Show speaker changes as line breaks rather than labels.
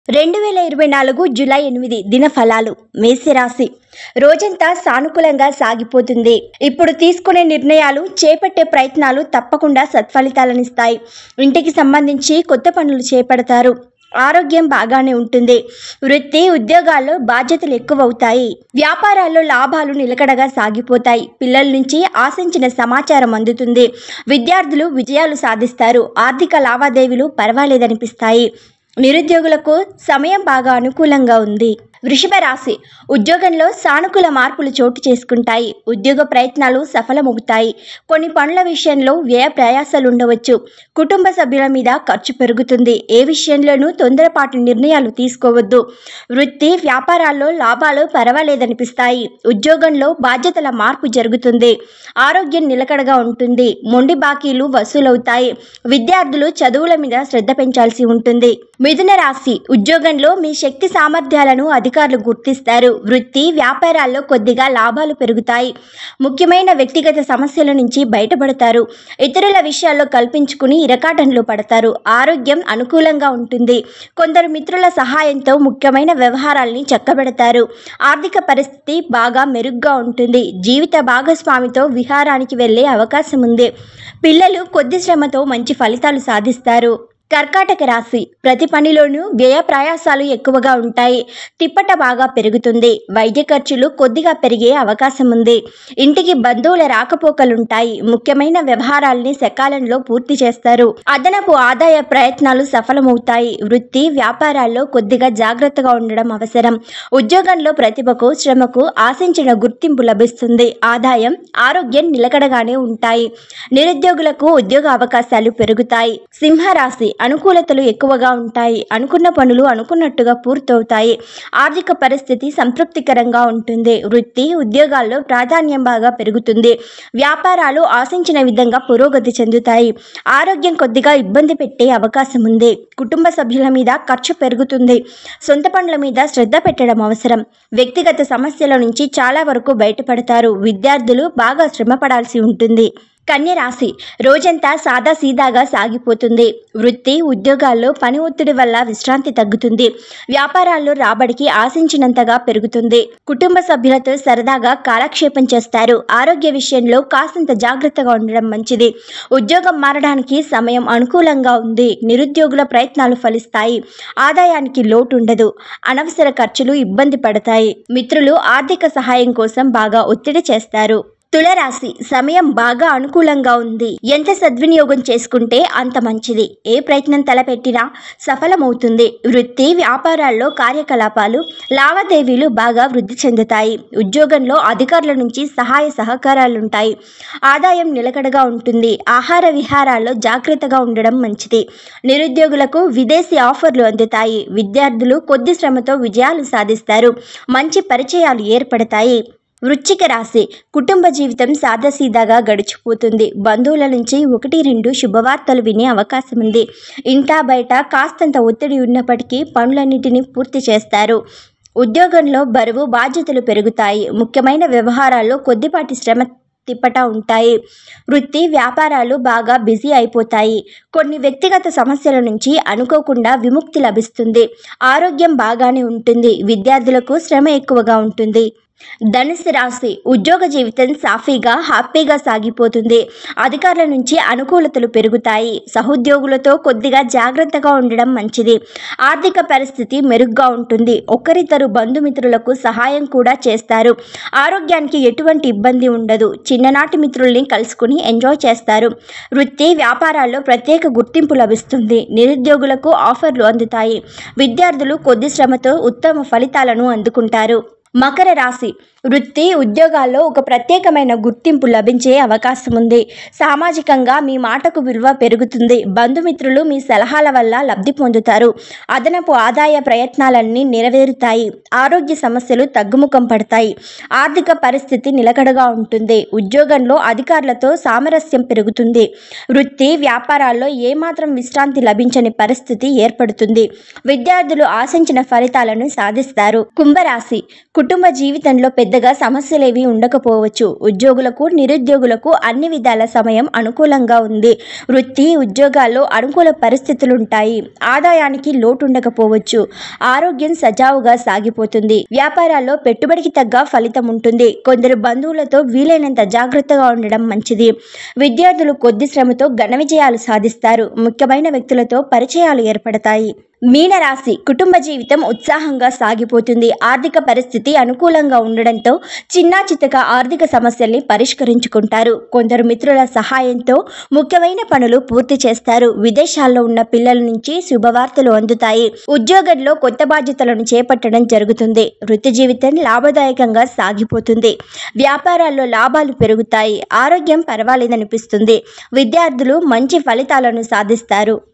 రెండు వేల ఇరవై నాలుగు జూలై ఎనిమిది దిన ఫలాలు మేషరాశి రోజంతా సానుకూలంగా సాగిపోతుంది ఇప్పుడు తీసుకునే నిర్ణయాలు చేపట్టే ప్రయత్నాలు తప్పకుండా సత్ఫలితాలనిస్తాయి ఇంటికి సంబంధించి కొత్త పనులు చేపడతారు ఆరోగ్యం బాగానే ఉంటుంది వృత్తి ఉద్యోగాల్లో బాధ్యతలు ఎక్కువ అవుతాయి వ్యాపారాల్లో లాభాలు నిలకడగా సాగిపోతాయి పిల్లల నుంచి ఆశించిన సమాచారం అందుతుంది విద్యార్థులు విజయాలు సాధిస్తారు ఆర్థిక లావాదేవీలు పర్వాలేదనిపిస్తాయి నిరుద్యోగులకు సమయం బాగా అనుకూలంగా ఉంది వృషభ రాశి ఉద్యోగంలో సానుకూల మార్పులు చోటు చేసుకుంటాయి ఉద్యోగ ప్రయత్నాలు సఫలమవుతాయి కొన్ని పనుల విషయంలో వ్యయ ప్రయాసాలు ఉండవచ్చు కుటుంబ సభ్యుల మీద ఖర్చు పెరుగుతుంది ఏ విషయంలోనూ తొందరపాటు నిర్ణయాలు తీసుకోవద్దు వృత్తి వ్యాపారాల్లో లాభాలు పర్వాలేదనిపిస్తాయి ఉద్యోగంలో బాధ్యతల మార్పు జరుగుతుంది ఆరోగ్యం నిలకడగా ఉంటుంది మొండి బాకీలు వసూలవుతాయి విద్యార్థులు చదువుల మీద శ్రద్ధ పెంచాల్సి ఉంటుంది మిథున రాశి ఉద్యోగంలో మీ శక్తి సామర్థ్యాలను అధికారులు గుర్తిస్తారు వృత్తి వ్యాపారాల్లో కొద్దిగా లాభాలు పెరుగుతాయి ముఖ్యమైన వ్యక్తిగత సమస్యల నుంచి బయటపడతారు ఇతరుల విషయాల్లో కల్పించుకుని ఇరకాటంలో పడతారు ఆరోగ్యం అనుకూలంగా ఉంటుంది కొందరు మిత్రుల సహాయంతో ముఖ్యమైన వ్యవహారాల్ని చక్కబెడతారు ఆర్థిక పరిస్థితి బాగా మెరుగ్గా ఉంటుంది జీవిత భాగస్వామితో విహారానికి వెళ్ళే అవకాశం ఉంది పిల్లలు కొద్ది శ్రమతో మంచి ఫలితాలు సాధిస్తారు కర్కాటక రాశి ప్రతి పనిలోనూ వ్యయ ప్రయాసాలు ఎక్కువగా ఉంటాయి తిప్పట బాగా పెరుగుతుంది వైద్య ఖర్చులు కొద్దిగా పెరిగే అవకాశం ఉంది ఇంటికి బంధువుల రాకపోకలుంటాయి ముఖ్యమైన వ్యవహారాల్ని సకాలంలో పూర్తి చేస్తారు అదనపు ఆదాయ ప్రయత్నాలు సఫలమవుతాయి వృత్తి వ్యాపారాల్లో కొద్దిగా జాగ్రత్తగా ఉండడం అవసరం ఉద్యోగంలో ప్రతిభకు శ్రమకు ఆశించిన గుర్తింపు లభిస్తుంది ఆదాయం ఆరోగ్యం నిలకడగానే ఉంటాయి నిరుద్యోగులకు ఉద్యోగ అవకాశాలు పెరుగుతాయి సింహరాశి అనుకూలతలు ఎక్కువగా ఉంటాయి అనుకున్న పనులు అనుకున్నట్టుగా పూర్తవుతాయి ఆర్థిక పరిస్థితి సంతృప్తికరంగా ఉంటుంది వృత్తి ఉద్యోగాల్లో ప్రాధాన్యం బాగా పెరుగుతుంది వ్యాపారాలు ఆశించిన విధంగా పురోగతి చెందుతాయి ఆరోగ్యం కొద్దిగా ఇబ్బంది పెట్టే అవకాశం ఉంది కుటుంబ సభ్యుల మీద ఖర్చు పెరుగుతుంది సొంత పనుల మీద శ్రద్ధ పెట్టడం అవసరం వ్యక్తిగత సమస్యల నుంచి చాలా వరకు బయటపడతారు విద్యార్థులు బాగా శ్రమ పడాల్సి ఉంటుంది కన్య రాశి రోజంతా సాదా సీదాగా సాగిపోతుంది వృత్తి ఉద్యోగాల్లో పని ఒత్తిడి వల్ల విశ్రాంతి తగ్గుతుంది వ్యాపారాల్లో రాబడికి ఆశించినంతగా పెరుగుతుంది కుటుంబ సభ్యులతో సరదాగా కాలక్షేపం చేస్తారు ఆరోగ్య విషయంలో కాసింత జాగ్రత్తగా ఉండడం మంచిది ఉద్యోగం మారడానికి సమయం అనుకూలంగా ఉంది నిరుద్యోగుల ప్రయత్నాలు ఫలిస్తాయి ఆదాయానికి లోటు ఉండదు అనవసర ఖర్చులు ఇబ్బంది పడతాయి మిత్రులు ఆర్థిక సహాయం కోసం బాగా ఒత్తిడి చేస్తారు తులరాశి సమయం బాగా అనుకూలంగా ఉంది ఎంత సద్వినియోగం చేసుకుంటే అంత మంచిది ఏ ప్రయత్నం తలపెట్టినా సఫలమవుతుంది వృత్తి వ్యాపారాల్లో కార్యకలాపాలు లావాదేవీలు బాగా వృద్ధి చెందుతాయి ఉద్యోగంలో అధికారుల నుంచి సహాయ సహకారాలుంటాయి ఆదాయం నిలకడగా ఉంటుంది ఆహార విహారాల్లో జాగ్రత్తగా ఉండడం మంచిది నిరుద్యోగులకు విదేశీ ఆఫర్లు అందుతాయి విద్యార్థులు కొద్ది శ్రమతో విజయాలు సాధిస్తారు మంచి పరిచయాలు ఏర్పడతాయి వృశ్చిక రాశి కుటుంబ జీవితం సాదాసీదాగా గడిచిపోతుంది బంధువుల నుంచి ఒకటి రెండు శుభవార్తలు వినే అవకాశం ఉంది ఇంటా బయట కాస్తంత ఒత్తిడి ఉన్నప్పటికీ పనులన్నిటినీ పూర్తి చేస్తారు ఉద్యోగంలో బరువు బాధ్యతలు పెరుగుతాయి ముఖ్యమైన వ్యవహారాల్లో కొద్దిపాటి శ్రమ తిప్పట ఉంటాయి వృత్తి వ్యాపారాలు బాగా బిజీ అయిపోతాయి కొన్ని వ్యక్తిగత సమస్యల నుంచి అనుకోకుండా విముక్తి లభిస్తుంది ఆరోగ్యం బాగానే ఉంటుంది విద్యార్థులకు శ్రమ ఎక్కువగా ఉంటుంది ధనుసు రాశి ఉద్యోగ జీవితం సాఫీగా హ్యాపీగా సాగిపోతుంది అధికారుల నుంచి అనుకూలతలు పెరుగుతాయి సహోద్యోగులతో కొద్దిగా జాగ్రత్తగా ఉండడం మంచిది ఆర్థిక పరిస్థితి మెరుగ్గా ఉంటుంది ఒకరిద్దరు బంధుమిత్రులకు సహాయం కూడా చేస్తారు ఆరోగ్యానికి ఎటువంటి ఇబ్బంది ఉండదు చిన్ననాటి మిత్రుల్ని కలుసుకుని ఎంజాయ్ చేస్తారు వృత్తి వ్యాపారాల్లో ప్రత్యేక గుర్తింపు లభిస్తుంది నిరుద్యోగులకు ఆఫర్లు అందుతాయి విద్యార్థులు కొద్ది శ్రమతో ఉత్తమ ఫలితాలను అందుకుంటారు మకర రాశి వృత్తి ఉద్యోగాల్లో ఒక ప్రత్యేకమైన గుర్తింపు లభించే అవకాశం ఉంది సామాజికంగా మీ మాటకు విలువ పెరుగుతుంది బంధుమిత్రులు మీ సలహాల వల్ల లబ్ధి పొందుతారు అదనపు ఆదాయ ప్రయత్నాలన్నీ నెరవేరుతాయి ఆరోగ్య సమస్యలు తగ్గుముఖం పడతాయి ఆర్థిక పరిస్థితి నిలకడగా ఉంటుంది ఉద్యోగంలో అధికారులతో సామరస్యం పెరుగుతుంది వృత్తి వ్యాపారాల్లో ఏమాత్రం విశ్రాంతి లభించని పరిస్థితి ఏర్పడుతుంది విద్యార్థులు ఆశించిన ఫలితాలను సాధిస్తారు కుంభరాశి కుటుంబ జీవితంలో పెద్దగా సమస్యలేవి ఉండకపోవచ్చు ఉద్యోగులకు నిరుద్యోగులకు అన్ని విధాల సమయం అనుకూలంగా ఉంది వృత్తి ఉద్యోగాల్లో అనుకూల పరిస్థితులుంటాయి ఆదాయానికి లోటు ఉండకపోవచ్చు ఆరోగ్యం సజావుగా సాగిపోతుంది వ్యాపారాల్లో పెట్టుబడికి తగ్గ ఫలితం ఉంటుంది కొందరు బంధువులతో వీలైనంత జాగ్రత్తగా ఉండడం మంచిది విద్యార్థులు కొద్ది శ్రమతో ఘన విజయాలు సాధిస్తారు ముఖ్యమైన వ్యక్తులతో పరిచయాలు ఏర్పడతాయి మీనరాశి కుటుంబ జీవితం ఉత్సాహంగా సాగిపోతుంది ఆర్థిక పరిస్థితి అనుకూలంగా ఉండడంతో చిన్నా చితక ఆర్థిక సమస్యల్ని పరిష్కరించుకుంటారు కొందరు మిత్రుల సహాయంతో ముఖ్యమైన పనులు పూర్తి చేస్తారు విదేశాల్లో ఉన్న పిల్లల నుంచి శుభవార్తలు అందుతాయి ఉద్యోగంలో కొత్త బాధ్యతలను చేపట్టడం జరుగుతుంది వృత్తి జీవితం లాభదాయకంగా సాగిపోతుంది వ్యాపారాల్లో లాభాలు పెరుగుతాయి ఆరోగ్యం పర్వాలేదనిపిస్తుంది విద్యార్థులు మంచి ఫలితాలను సాధిస్తారు